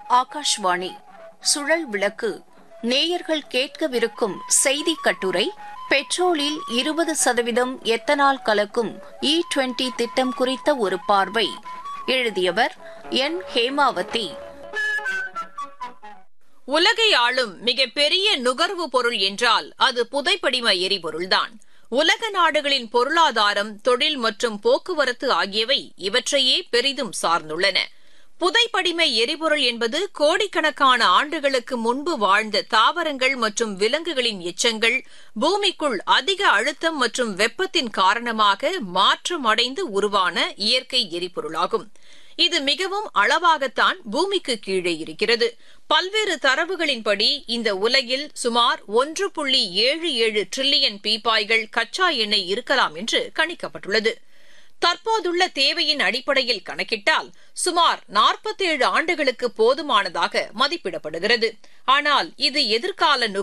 ஆகாஷ்வாணி சுழல் விளக்கு நேயர்கள் கேட்கவிருக்கும் செய்தி கட்டுரை பெட்ரோலில் இருபது சதவீதம் எத்தனால் கலக்கும் இ டுவெண்டி திட்டம் குறித்த ஒரு பார்வை எழுதியவர் என் ஹேமாவதி உலகை ஆளும் மிகப்பெரிய நுகர்வு பொருள் என்றால் அது புதைப்படிம எரிபொருள்தான் உலக நாடுகளின் பொருளாதாரம் தொழில் மற்றும் போக்குவரத்து ஆகியவை இவற்றையே பெரிதும் சார்ந்துள்ளன புதைப்படிம எரிபொருள் என்பது கோடிக்கணக்கான ஆண்டுகளுக்கு முன்பு வாழ்ந்த தாவரங்கள் மற்றும் விலங்குகளின் எச்சங்கள் பூமிக்குள் அதிக அழுத்தம் மற்றும் வெப்பத்தின் காரணமாக மாற்றமடைந்து உருவான இயற்கை எரிபொருளாகும் இது மிகவும் அளவாகத்தான் பூமிக்கு கீழே இருக்கிறது பல்வேறு தரவுகளின்படி இந்த உலகில் சுமார் ஒன்று புள்ளி ஏழு ஏழு டிரில்லியன் பீப்பாய்கள் கச்சா எண்ணெய் இருக்கலாம் என்று கணிக்கப்பட்டுள்ளது தற்போதுள்ள தேவையின் அடிப்படையில் கணக்கிட்டால் சுமார் நாற்பத்தேழு ஆண்டுகளுக்கு போதுமானதாக மதிப்பிடப்படுகிறது ஆனால் இது எதிர்கால